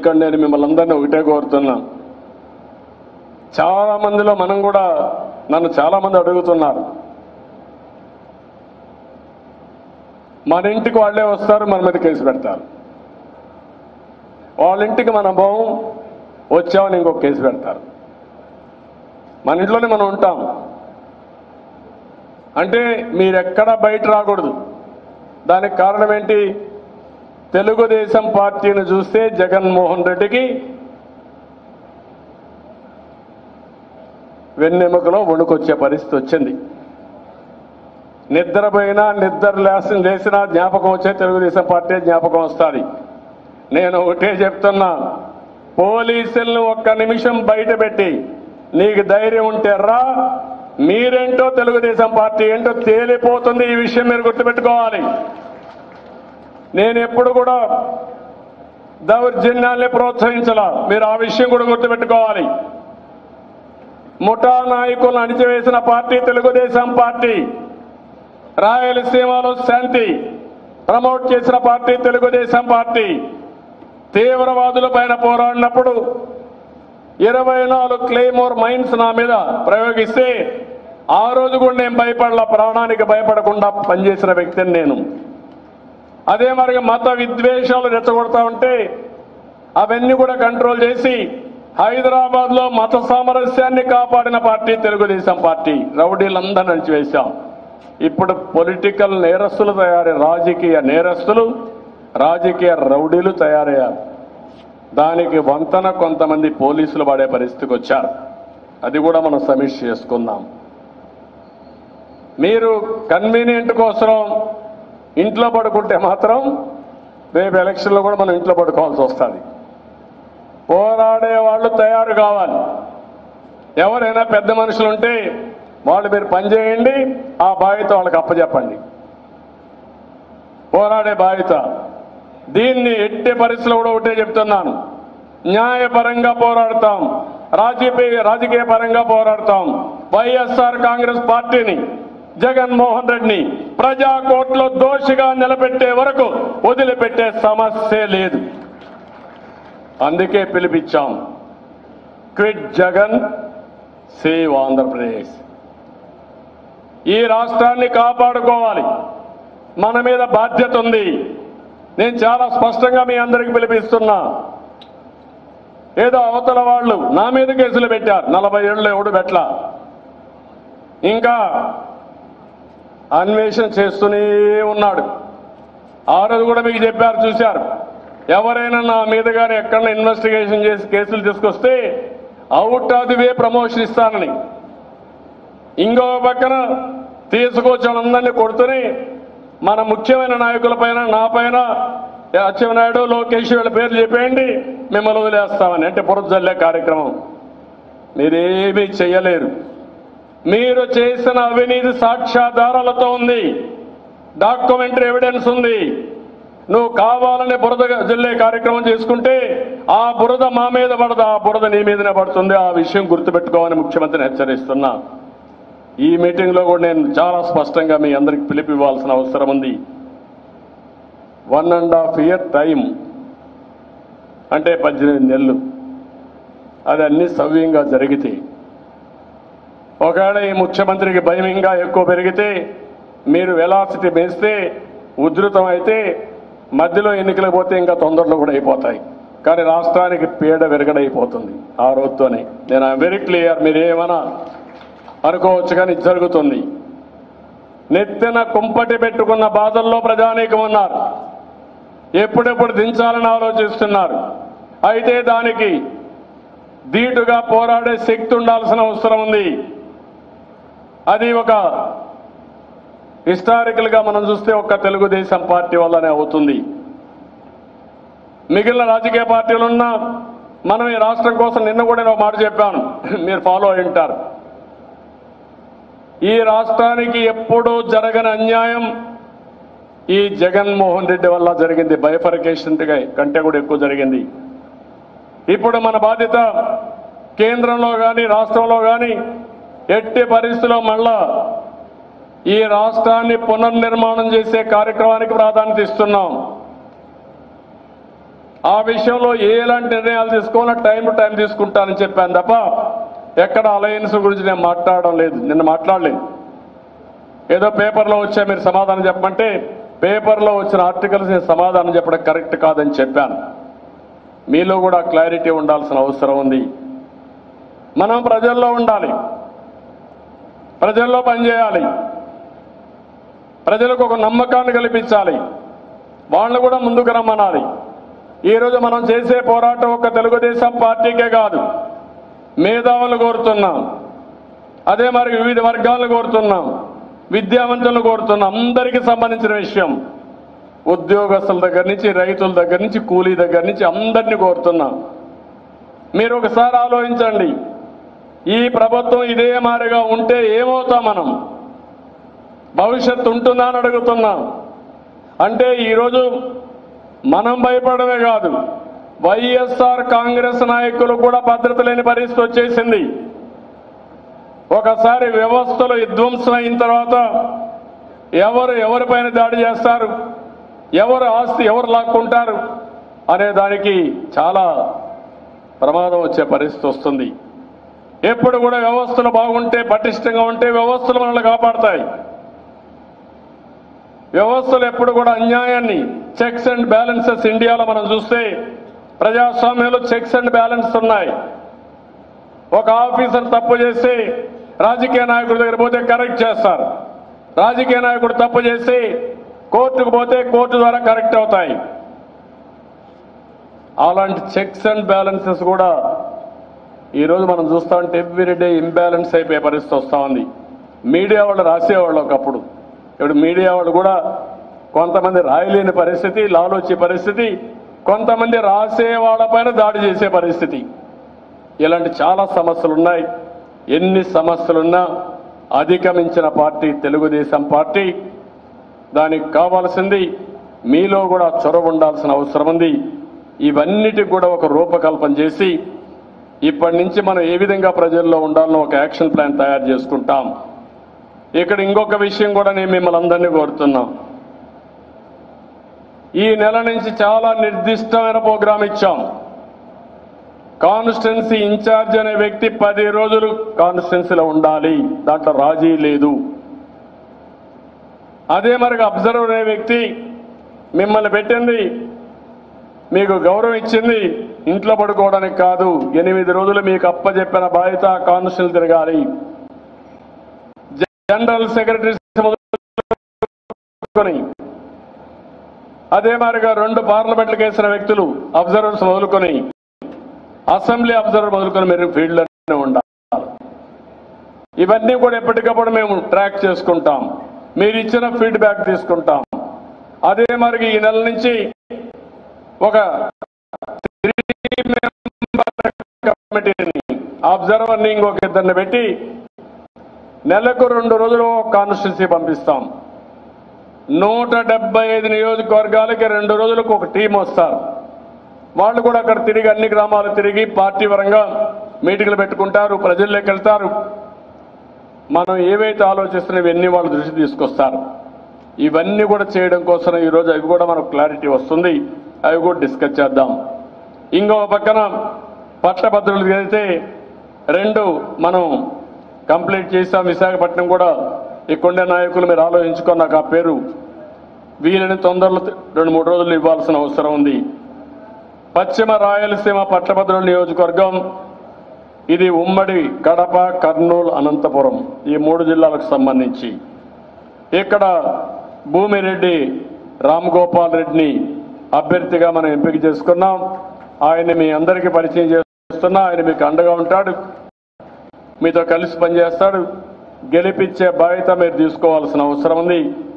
ఇక్కడ నేను మిమ్మల్ని అందరినీ ఒకటే కోరుతున్నా చాలా మందిలో మనం కూడా నన్ను చాలా మంది అడుగుతున్నారు మన ఇంటికి వాళ్ళే వస్తారు మన మీద కేసు పెడతారు వాళ్ళ ఇంటికి మనం పోం వచ్చామని ఇంకొక కేసు పెడతారు మన ఇంట్లోనే మనం ఉంటాం అంటే మీరెక్కడా బయట రాకూడదు దానికి కారణం ఏంటి తెలుగుదేశం పార్టీని చూస్తే జగన్మోహన్ రెడ్డికి వెన్నెముకలో వణుకొచ్చే పరిస్థితి వచ్చింది నిద్రపోయినా నిద్ర లేసి లేచినా జ్ఞాపకం వచ్చే తెలుగుదేశం పార్టీ జ్ఞాపకం వస్తుంది నేను ఒకటే చెప్తున్నా పోలీసులను ఒక్క నిమిషం బయట పెట్టి నీకు ధైర్యం ఉంటే రా మీరేంటో తెలుగుదేశం పార్టీ ఏంటో తేలిపోతుంది ఈ విషయం మీరు గుర్తుపెట్టుకోవాలి నేను ఎప్పుడు కూడా దౌర్జన్యాల్ని ప్రోత్సహించాల మీరు ఆ విషయం కూడా గుర్తుపెట్టుకోవాలి ముఠా నాయకులను అణిచివేసిన పార్టీ తెలుగుదేశం పార్టీ రాయలసీమలో శాంతి ప్రమోట్ చేసిన పార్టీ తెలుగుదేశం పార్టీ తీవ్రవాదుల పైన పోరాడినప్పుడు ఇరవై నాలుగు క్లెయిమోర్ మైన్స్ నా మీద ప్రయోగిస్తే ఆ రోజు కూడా నేను భయపడల ప్రాణానికి భయపడకుండా పనిచేసిన వ్యక్తిని నేను అదే మరి మత విద్వేషాలు రెచ్చగొడతా ఉంటే అవన్నీ కూడా కంట్రోల్ చేసి హైదరాబాద్ లో మత సామరస్యాన్ని కాపాడిన పార్టీ తెలుగుదేశం పార్టీ రౌడీలందరూ నడిచివేశాం ఇప్పుడు పొలిటికల్ నేరస్తులు తయారై రాజకీయ నేరస్తులు రాజకీయ రౌడీలు తయారయ్యారు దానికి వంతన కొంతమంది పోలీసులు పడే పరిస్థితికి వచ్చారు అది కూడా మనం సమీక్ష చేసుకుందాం మీరు కన్వీనియంట్ కోసం ఇంట్లో పడుకుంటే మాత్రం రేపు ఎలక్షన్లో కూడా మనం ఇంట్లో పడుకోవాల్సి వస్తుంది పోరాడే వాళ్ళు తయారు కావాలి ఎవరైనా పెద్ద మనుషులు ఉంటే వాళ్ళు మీరు పనిచేయండి ఆ బాధ్యత వాళ్ళకి అప్పచెప్పండి పోరాడే బాధ్యత దీన్ని ఎట్టి పరిస్థితుల్లో కూడా ఒకటే చెప్తున్నాను న్యాయపరంగా పోరాడతాం రాజకీయ రాజకీయ పరంగా పోరాడతాం వైఎస్ఆర్ కాంగ్రెస్ పార్టీని జగన్మోహన్ రెడ్డిని ప్రజా కోర్టులో దోషిగా నిలబెట్టే వరకు వదిలిపెట్టే సమస్య లేదు అందుకే పిలిపించాం క్విట్ జగన్ సేవ్ ఆంధ్రప్రదేశ్ ఈ రాష్ట్రాన్ని కాపాడుకోవాలి మన మీద బాధ్యత ఉంది నేను చాలా స్పష్టంగా మీ అందరికి పిలిపిస్తున్నా ఏదో అవతల వాళ్ళు నా మీద కేసులు పెట్టారు నలభై ఏళ్ళు ఎవడు పెట్టలా ఇంకా అన్వేషణ చేస్తూనే ఉన్నాడు ఆ రోజు కూడా మీకు చెప్పారు చూశారు ఎవరైనా నా మీద కానీ ఎక్కడైనా ఇన్వెస్టిగేషన్ చేసి కేసులు తీసుకొస్తే out of the way promotion ఇస్తానని ఇంకో పక్కన తీసుకొచ్చి వాళ్ళందరినీ కొడుతూనే మన ముఖ్యమైన నాయకుల పైన నా పైన అచ్చెన్నాయుడు లోకేష్ వీళ్ళ పేర్లు చెప్పేయండి మిమ్మల్ని వదిలేస్తామని అంటే బురద జల్లే కార్యక్రమం మీరేమీ చేయలేరు మీరు చేసిన అవినీతి సాక్ష్యాధారాలతో ఉంది డాక్యుమెంటరీ ఎవిడెన్స్ ఉంది నువ్వు కావాలని బురద జల్లే కార్యక్రమం చేసుకుంటే ఆ బురద మా మీద పడదు ఆ బురద నీ మీదనే పడుతుంది ఆ విషయం గుర్తుపెట్టుకోవాలని ముఖ్యమంత్రిని హెచ్చరిస్తున్నా ఈ మీటింగ్ లో కూడా నేను చాలా స్పష్టంగా మీ అందరికి పిలిపి ఇవ్వాల్సిన అవసరం ఉంది one and half year time అంటే పద్దెనిమిది నెలలు అది అన్ని సవ్యంగా జరిగితే ఒకవేళ ఈ ముఖ్యమంత్రికి భయం ఇంకా ఎక్కువ పెరిగితే మీరు వెలాసిటీ వేస్తే ఉధృతం అయితే మధ్యలో ఎన్నికలకు పోతే ఇంకా తొందరలో కూడా అయిపోతాయి కానీ రాష్ట్రానికి పీడ విరగడైపోతుంది ఆ రోజుతోనే నేను వెరీ క్లియర్ మీరు ఏమైనా అనుకోవచ్చు కానీ ఇది జరుగుతుంది నెత్తిన కుంపటి పెట్టుకున్న బాధల్లో ప్రజానీకం ఉన్నారు ఎప్పుడెప్పుడు దించాలని ఆలోచిస్తున్నారు అయితే దానికి ధీటుగా పోరాడే శక్తి ఉండాల్సిన అవసరం ఉంది అది ఒక హిస్టారికల్ గా మనం చూస్తే ఒక్క తెలుగుదేశం పార్టీ వల్లనే అవుతుంది మిగిలిన రాజకీయ పార్టీలున్నా మనం ఈ రాష్ట్రం కోసం నిన్న కూడా నేను ఒక మాట చెప్పాను మీరు ఫాలో అయి ఉంటారు ఈ రాష్ట్రానికి ఎప్పుడూ జరగని అన్యాయం ఈ జగన్మోహన్ రెడ్డి వల్ల జరిగింది బైఫర్కేషన్ కంటే కూడా ఎక్కువ జరిగింది ఇప్పుడు మన బాధ్యత కేంద్రంలో కానీ రాష్ట్రంలో కానీ ఎట్టి పరిస్థితుల్లో మళ్ళా ఈ రాష్ట్రాన్ని పునర్నిర్మాణం చేసే కార్యక్రమానికి ప్రాధాన్యత ఇస్తున్నాం ఆ విషయంలో ఎలాంటి నిర్ణయాలు తీసుకోవాలో టైం టు టైం తీసుకుంటానని చెప్పాను తప్ప ఎక్కడ అలయన్స్ గురించి నేను మాట్లాడడం లేదు నిన్న మాట్లాడలేదు ఏదో పేపర్లో వచ్చా మీరు సమాధానం చెప్పమంటే పేపర్లో వచ్చిన ఆర్టికల్స్ నేను సమాధానం చెప్పడం కరెక్ట్ కాదని చెప్పాను మీలో కూడా క్లారిటీ ఉండాల్సిన అవసరం ఉంది మనం ప్రజల్లో ఉండాలి ప్రజల్లో పనిచేయాలి ప్రజలకు ఒక నమ్మకాన్ని కల్పించాలి వాళ్ళు కూడా ముందుకు రమ్మనాలి ఈరోజు మనం చేసే పోరాటం ఒక తెలుగుదేశం పార్టీకే కాదు మేధావులు కోరుతున్నాం అదే మరి వివిధ వర్గాలను కోరుతున్నాం విద్యావంతులను కోరుతున్నాం అందరికీ సంబంధించిన విషయం ఉద్యోగస్తుల దగ్గర నుంచి రైతుల దగ్గర నుంచి కూలీ దగ్గర నుంచి అందరినీ కోరుతున్నాం మీరు ఒకసారి ఆలోచించండి ఈ ప్రభుత్వం ఇదే మారిగా ఉంటే ఏమవుతాం మనం భవిష్యత్తు ఉంటుందా అని అడుగుతున్నాం అంటే ఈరోజు మనం భయపడమే కాదు వైఎస్ఆర్ కాంగ్రెస్ నాయకులు కూడా భద్రత లేని పరిస్థితి వచ్చేసింది ఒకసారి వ్యవస్థలు విధ్వంసం అయిన తర్వాత ఎవరు ఎవరిపైన దాడి చేస్తారు ఎవరు ఆస్తి ఎవరు లాక్కుంటారు అనే దానికి చాలా ప్రమాదం వచ్చే పరిస్థితి వస్తుంది ఎప్పుడు కూడా వ్యవస్థలు బాగుంటే పటిష్టంగా ఉంటే వ్యవస్థలు మనల్ని కాపాడతాయి వ్యవస్థలు ఎప్పుడు కూడా అన్యాయాన్ని చెక్స్ అండ్ బ్యాలెన్సెస్ ఇండియాలో మనం చూస్తే ప్రజాస్వామ్యంలో చెక్స్ అండ్ బ్యాలెన్స్ ఉన్నాయి ఒక ఆఫీసర్ తప్పు చేస్తే రాజకీయ నాయకుడి దగ్గర పోతే కరెక్ట్ చేస్తారు రాజకీయ నాయకుడు తప్పు చేసి కోర్టుకు పోతే కోర్టు ద్వారా కరెక్ట్ అవుతాయి అలాంటి చెక్స్ అండ్ బ్యాలెన్సెస్ కూడా ఈరోజు మనం చూస్తా ఉంటే ఎవ్రీడే ఇంబ్యాలెన్స్ అయిపోయే పరిస్థితి వస్తా ఉంది మీడియా వాళ్ళు రాసేవాళ్ళు ఒకప్పుడు ఇప్పుడు మీడియా వాళ్ళు కూడా కొంతమంది రాయలేని పరిస్థితి లాలోచే పరిస్థితి కొంతమంది రాసే వాళ్ళపైన దాడి చేసే పరిస్థితి ఇలాంటి చాలా సమస్యలు ఉన్నాయి ఎన్ని సమస్యలున్నా అధిగమించిన పార్టీ తెలుగుదేశం పార్టీ దానికి కావాల్సింది మీలో కూడా చొరవ ఉండాల్సిన అవసరం ఉంది ఇవన్నిటికి కూడా ఒక రూపకల్పన చేసి ఇప్పటి నుంచి మనం ఏ విధంగా ప్రజల్లో ఉండాలనో ఒక యాక్షన్ ప్లాన్ తయారు చేసుకుంటాం ఇక్కడ ఇంకొక విషయం కూడా నేను మిమ్మల్ని అందరినీ కోరుతున్నాం ఈ నెల నుంచి చాలా నిర్దిష్టమైన ప్రోగ్రాం ఇచ్చాం కాన్స్టిట్యున్సీ ఇన్ఛార్జ్ అనే వ్యక్తి పది రోజులు కాన్స్టిట్యున్సీలో ఉండాలి దాంట్లో రాజీ లేదు అదే మరి అబ్జర్వర్ అనే వ్యక్తి మిమ్మల్ని పెట్టింది మీకు గౌరవం ఇచ్చింది ఇంట్లో పడుకోవడానికి కాదు ఎనిమిది రోజులు మీకు అప్పచెప్పిన బాధ్యత కాన్స్టిట్యూషన్ తిరగాలి జనరల్ సెక్రటరీ మొదలుకొని అదే మాదిరిగా రెండు పార్లమెంట్లకు వేసిన వ్యక్తులు అబ్జర్వర్స్ మొదలుకొని అసెంబ్లీ అబ్జర్వర్ మొదలుకొని మీరు ఫీల్డ్లోనే ఉండాలి ఇవన్నీ కూడా ఎప్పటికప్పుడు మేము ట్రాక్ చేసుకుంటాం మీరు ఇచ్చిన ఫీడ్బ్యాక్ తీసుకుంటాం అదే మరి ఈ నెల నుంచి ఒక త్రీ మెంబర్ కమిటీని అబ్జర్వర్ని ఇంకొక ఇద్దరిని పెట్టి నెలకు రెండు రోజులు కాన్స్టిట్యూన్సీ పంపిస్తాం నూట డెబ్బై ఐదు నియోజకవర్గాలకి రెండు రోజులకు ఒక టీం వస్తారు వాళ్ళు కూడా అక్కడ తిరిగి అన్ని గ్రామాలు తిరిగి పార్టీ పరంగా మీటింగ్లు పెట్టుకుంటారు ప్రజల్లోకి వెళ్తారు మనం ఏవైతే ఆలోచిస్తున్నా ఇవన్నీ వాళ్ళ దృష్టి తీసుకొస్తారు ఇవన్నీ కూడా చేయడం కోసం ఈరోజు అవి కూడా మనకు క్లారిటీ వస్తుంది అవి కూడా డిస్కస్ చేద్దాం ఇంకో పక్కన పట్టభద్రులు అయితే రెండు మనం కంప్లీట్ చేసాం విశాఖపట్నం కూడా ఇక్కడుండే నాయకులు మీరు ఆలోచించుకొని నాకు ఆ పేరు వీలని తొందరలో రెండు మూడు రోజులు ఇవ్వాల్సిన అవసరం ఉంది పశ్చిమ రాయలసీమ పట్టభద్రుల నియోజకవర్గం ఇది ఉమ్మడి కడప కర్నూలు అనంతపురం ఈ మూడు జిల్లాలకు సంబంధించి ఇక్కడ భూమిరెడ్డి రామ్ గోపాల్ రెడ్డిని అభ్యర్థిగా మనం ఎంపిక చేసుకున్నాం ఆయన మీ అందరికీ పరిచయం చేస్తున్నా ఆయన మీకు అండగా ఉంటాడు మీతో కలిసి పనిచేస్తాడు గెలిపించే బాధ్యత మీరు తీసుకోవాల్సిన అవసరం ఉంది